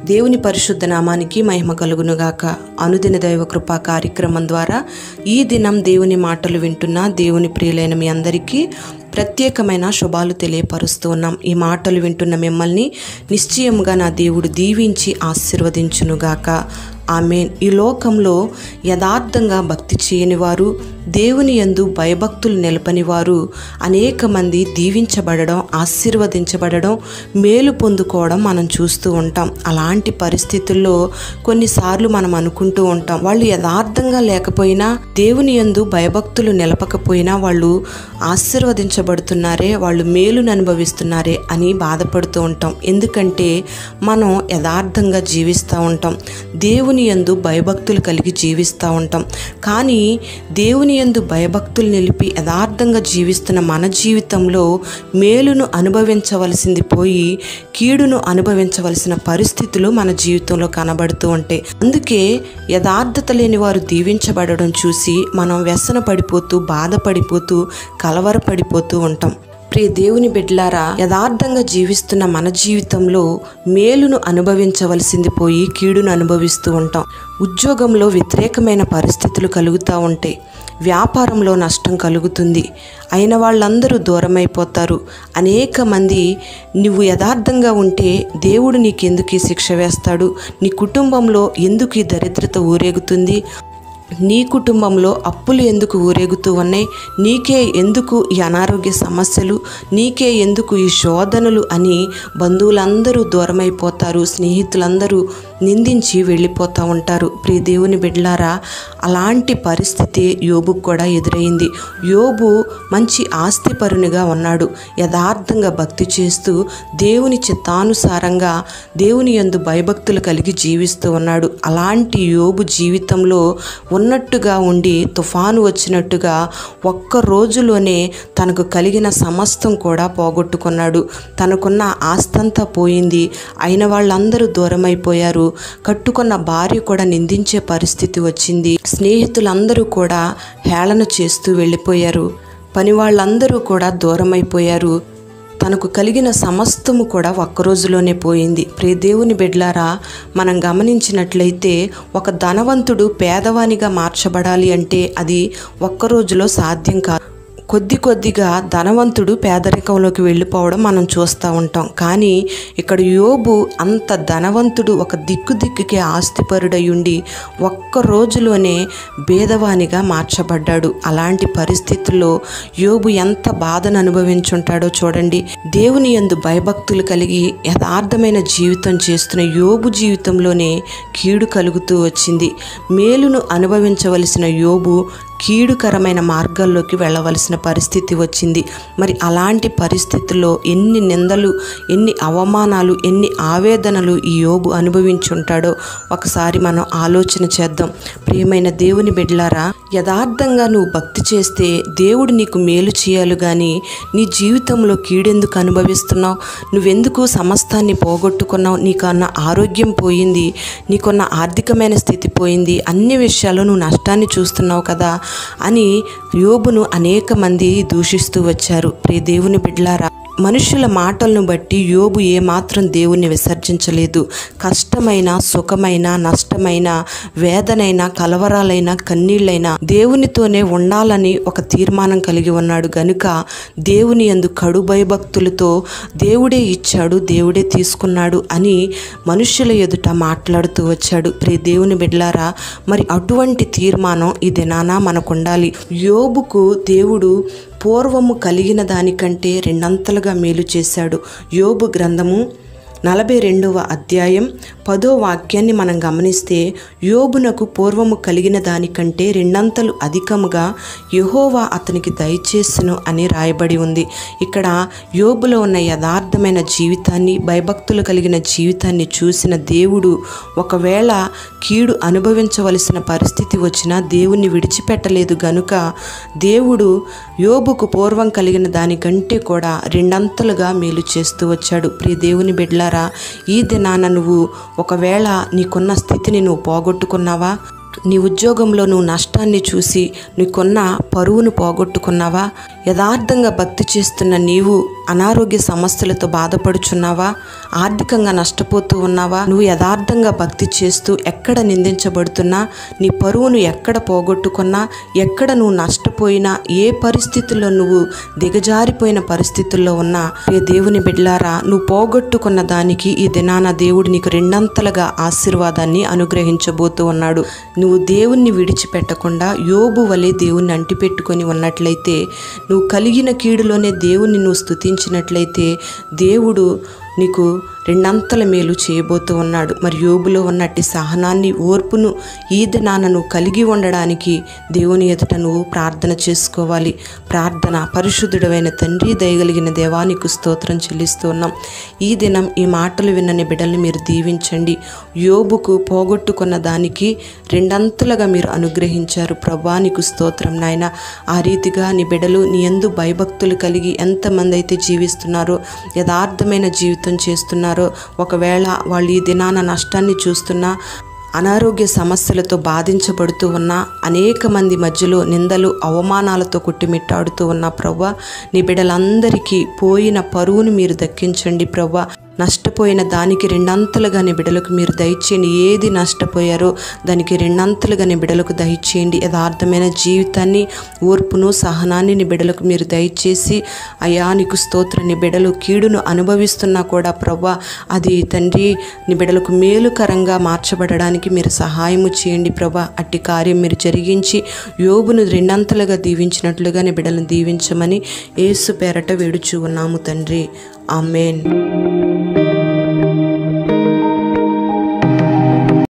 దేవుని పరిశుద్ధ నామానికి మహిమ కలుగునుగాక అనుదిన దైవ కృపా కార్యక్రమం ద్వారా ఈ దినం దేవుని మాటలు వింటున్న దేవుని ప్రియులైన మీ అందరికీ ప్రత్యేకమైన శుభాలు తెలియపరుస్తూ ఉన్నాం ఈ మాటలు వింటున్న మిమ్మల్ని నిశ్చయముగా నా దేవుడు దీవించి ఆశీర్వదించునుగాక ఆమెన్ ఈ లోకంలో యథార్థంగా భక్తి చేయని వారు దేవుని యందు భయభక్తులు నిలపని వారు అనేక మంది దీవించబడడం ఆశీర్వదించబడడం మేలు పొందుకోవడం మనం చూస్తూ ఉంటాం అలాంటి పరిస్థితుల్లో కొన్నిసార్లు మనం అనుకుంటూ ఉంటాం వాళ్ళు యథార్థంగా లేకపోయినా దేవుని యందు భయభక్తులు నిలపకపోయినా వాళ్ళు ఆశీర్వదించబడుతున్నారే వాళ్ళు మేలును అనుభవిస్తున్నారే అని బాధపడుతూ ఉంటాం ఎందుకంటే మనం యథార్థంగా జీవిస్తూ ఉంటాం దేవుని యందు భయభక్తులు కలిగి జీవిస్తూ ఉంటాం కానీ దేవుని యందు భయభక్తులు నిలిపి యథార్థంగా జీవిస్తున్న మన జీవితంలో మేలును అనుభవించవలసింది పోయి కీడును అనుభవించవలసిన పరిస్థితులు మన జీవితంలో కనబడుతూ ఉంటాయి అందుకే యథార్థత లేని వారు దీవించబడడం చూసి మనం వ్యసన పడిపోతూ బాధపడిపోతూ కలవరపడిపోతూ ఉంటాం ప్రియ దేవుని బిడ్లారా యథార్థంగా జీవిస్తున్న మన జీవితంలో మేలును అనుభవించవలసింది పోయి కీడును అనుభవిస్తూ ఉంటాం ఉద్యోగంలో వ్యతిరేకమైన పరిస్థితులు కలుగుతూ ఉంటాయి వ్యాపారంలో నష్టం కలుగుతుంది అయిన వాళ్ళందరూ దూరమైపోతారు అనేక మంది నువ్వు యథార్థంగా ఉంటే దేవుడు నీకెందుకు ఈ శిక్ష వేస్తాడు నీ కుటుంబంలో ఎందుకు ఈ దరిద్రత ఊరేగుతుంది నీ కుటుంబంలో అప్పులు ఎందుకు ఊరేగుతూ ఉన్నాయి నీకే ఎందుకు ఈ అనారోగ్య సమస్యలు నీకే ఎందుకు ఈ శోధనలు అని బంధువులందరూ దూరమైపోతారు స్నేహితులందరూ నిందించి వెళ్ళిపోతూ ఉంటారు ప్రియ దేవుని బిడ్లారా అలాంటి పరిస్థితి యోబుకు కూడా ఎదురైంది యోబు మంచి ఆస్తిపరునిగా ఉన్నాడు యథార్థంగా భక్తి చేస్తూ దేవుని చిత్తానుసారంగా దేవుని యందు భయభక్తులు కలిగి జీవిస్తూ ఉన్నాడు అలాంటి యోబు జీవితంలో ఉన్నట్టుగా ఉండి తుఫాను వచ్చినట్టుగా ఒక్క రోజులోనే తనకు కలిగిన సమస్తం కూడా పోగొట్టుకున్నాడు తనకున్న ఆస్తంతా పోయింది అయిన వాళ్ళందరూ దూరమైపోయారు కట్టుకున్న భార్య కూడా నిందించే పరిస్థితి వచ్చింది స్నేహితులందరూ కూడా హేళన చేస్తూ వెళ్ళిపోయారు పని వాళ్ళందరూ కూడా దూరమైపోయారు తనకు కలిగిన సమస్తము కూడా ఒక్క రోజులోనే పోయింది ప్రియ దేవుని బిడ్లారా మనం గమనించినట్లయితే ఒక ధనవంతుడు పేదవానిగా మార్చబడాలి అంటే అది ఒక్క రోజులో సాధ్యం కాదు కొద్ది కొద్దిగా ధనవంతుడు పేదరికంలోకి వెళ్ళిపోవడం మనం చూస్తూ ఉంటాం కానీ ఇక్కడ యోబు అంత ధనవంతుడు ఒక దిక్కు దిక్కుకి ఆస్తిపరుడై ఉండి ఒక్క రోజులోనే భేదవానిగా మార్చబడ్డాడు అలాంటి పరిస్థితుల్లో యోబు ఎంత బాధను అనుభవించుంటాడో చూడండి దేవుని యందు భయభక్తులు కలిగి యథార్థమైన జీవితం చేస్తున్న యోబు జీవితంలోనే కీడు కలుగుతూ వచ్చింది మేలును అనుభవించవలసిన యోబు కీడుకరమైన మార్గాల్లోకి వెళ్ళవలసిన పరిస్థితి వచ్చింది మరి అలాంటి పరిస్థితుల్లో ఎన్ని నిందలు ఎన్ని అవమానాలు ఎన్ని ఆవేదనలు ఈ యోబు అనుభవించుంటాడో ఒకసారి మనం ఆలోచన చేద్దాం ప్రియమైన దేవుని బిడ్లారా యథార్థంగా నువ్వు భక్తి చేస్తే దేవుడు నీకు మేలు చేయాలి కానీ నీ జీవితంలో కీడెందుకు అనుభవిస్తున్నావు నువ్వెందుకు సమస్తాన్ని పోగొట్టుకున్నావు నీకన్న ఆరోగ్యం పోయింది నీకున్న ఆర్థికమైన స్థితి పోయింది అన్ని విషయాల్లో నువ్వు నష్టాన్ని చూస్తున్నావు కదా అని యోబును అనేక మంది దూషిస్తూ వచ్చారు ప్రియ దేవుని బిడ్లారా మనుషుల మాటలను బట్టి యోబు ఏమాత్రం దేవుణ్ణి విసర్జించలేదు కష్టమైన సుఖమైన నష్టమైన వేదనైన కలవరాలైన కన్నీళ్ళైనా దేవునితోనే ఉండాలని ఒక తీర్మానం కలిగి ఉన్నాడు గనుక దేవుని ఎందు కడు భయభక్తులతో దేవుడే ఇచ్చాడు దేవుడే తీసుకున్నాడు అని మనుషుల ఎదుట మాట్లాడుతూ వచ్చాడు ప్రియ దేవుని బిడ్లారా మరి అటువంటి తీర్మానం ఈ దినాన మనకు ఉండాలి యోబుకు దేవుడు పూర్వము కలిగిన దానికంటే రెండంతలుగా మేలు చేశాడు యోబు గ్రంథము నలభై రెండవ అధ్యాయం పదో వాక్యాన్ని మనం గమనిస్తే యోబునకు పూర్వము కలిగిన దానికంటే రెండంతలు అధికముగా యహోవా అతనికి దయచేసును అని రాయబడి ఉంది ఇక్కడ యోబులో ఉన్న యథార్థమైన జీవితాన్ని భయభక్తులు కలిగిన జీవితాన్ని చూసిన దేవుడు ఒకవేళ కీడు అనుభవించవలసిన పరిస్థితి వచ్చినా దేవుణ్ణి విడిచిపెట్టలేదు గనుక దేవుడు యోబుకు పూర్వం కలిగిన దానికంటే కూడా రెండంతలుగా మేలు చేస్తూ వచ్చాడు ప్రియ దేవుని బిడ్లారా ఈ దినాన నువ్వు ఒకవేళ నీకున్న స్థితిని నువ్వు పోగొట్టుకున్నావా నీ ఉద్యోగంలో నువ్వు నష్టాన్ని చూసి నీకున్న పరువును పోగొట్టుకున్నావా యథార్థంగా భక్తి చేస్తున్న నీవు అనారోగ్య సమస్యలతో బాధపడుచున్నావా ఆర్థికంగా నష్టపోతూ ఉన్నావా నువ్వు యథార్థంగా భక్తి చేస్తూ ఎక్కడ నిందించబడుతున్నా నీ పరువును ఎక్కడ పోగొట్టుకున్నా ఎక్కడ నువ్వు నష్టపోయినా ఏ పరిస్థితుల్లో నువ్వు దిగజారిపోయిన పరిస్థితుల్లో ఉన్నా ప్రియ దేవుని బిడ్లారా నువ్వు పోగొట్టుకున్న దానికి ఈ దినాన దేవుడు నీకు రెండంతలుగా ఆశీర్వాదాన్ని అనుగ్రహించబోతూ ఉన్నాడు నువ్వు దేవుణ్ణి విడిచిపెట్టకుండా యోబు వలె దేవుణ్ణి అంటిపెట్టుకొని ఉన్నట్లయితే నువ్వు కలిగిన కీడులోనే దేవుణ్ణి నువ్వు స్తుతించినట్లయితే దేవుడు నీకు రెండంతల మేలు చేయబోతూ ఉన్నాడు మరి యోబులో ఉన్నట్టి సహనాన్ని ఓర్పును ఈ దినాన నువ్వు కలిగి ఉండడానికి దేవుని ఎదుట నువ్వు ప్రార్థన చేసుకోవాలి ప్రార్థన పరిశుద్ధుడమైన తండ్రి దయగలిగిన దేవానికి స్తోత్రం చెల్లిస్తూ ఉన్నాం ఈ దినం ఈ మాటలు విన్నని బిడ్డల్ని మీరు దీవించండి యోబుకు పోగొట్టుకున్న దానికి రెండంతలుగా మీరు అనుగ్రహించారు ప్రభా నీకు స్తోత్రం నాయన ఆ రీతిగా నీ బిడ్డలు నీ ఎందు భయభక్తులు కలిగి ఎంతమంది అయితే జీవిస్తున్నారో యథార్థమైన జీవితం చేస్తున్నారో ఒకవేళ వాళ్ళు ఈ దినాన నష్టాన్ని చూస్తున్నా అనారోగ్య సమస్యలతో బాధించబడుతూ ఉన్న అనేక మంది మధ్యలో నిందలు అవమానాలతో కుట్టిమిట్టాడుతూ ఉన్న ప్రవ్వ నీ బిడ్డలందరికీ పోయిన పరువును మీరు దక్కించండి ప్రవ్వ నష్టపోయిన దానికి రెండంతలుగా నీ బిడలకు మీరు దయచేయండి ఏది నష్టపోయారో దానికి రెండంతలుగా నీ బిడలకు దయచేయండి యథార్థమైన జీవితాన్ని ఓర్పును సహనాన్ని నీ బిడలకు మీరు దయచేసి అయా నీకు స్తోత్ర నీ బిడలు కీడును అనుభవిస్తున్నా కూడా ప్రవ్వా అది తండ్రి నీ బిడలకు మేలుకరంగా మార్చబడడానికి మీరు సహాయము చేయండి ప్రభా అట్టి కార్యం మీరు జరిగించి యోబును రెండంతలుగా దీవించినట్లుగా నీ బిడలను దీవించమని ఏసు పేరట వేడుచు ఉన్నాము తండ్రి ఆమెన్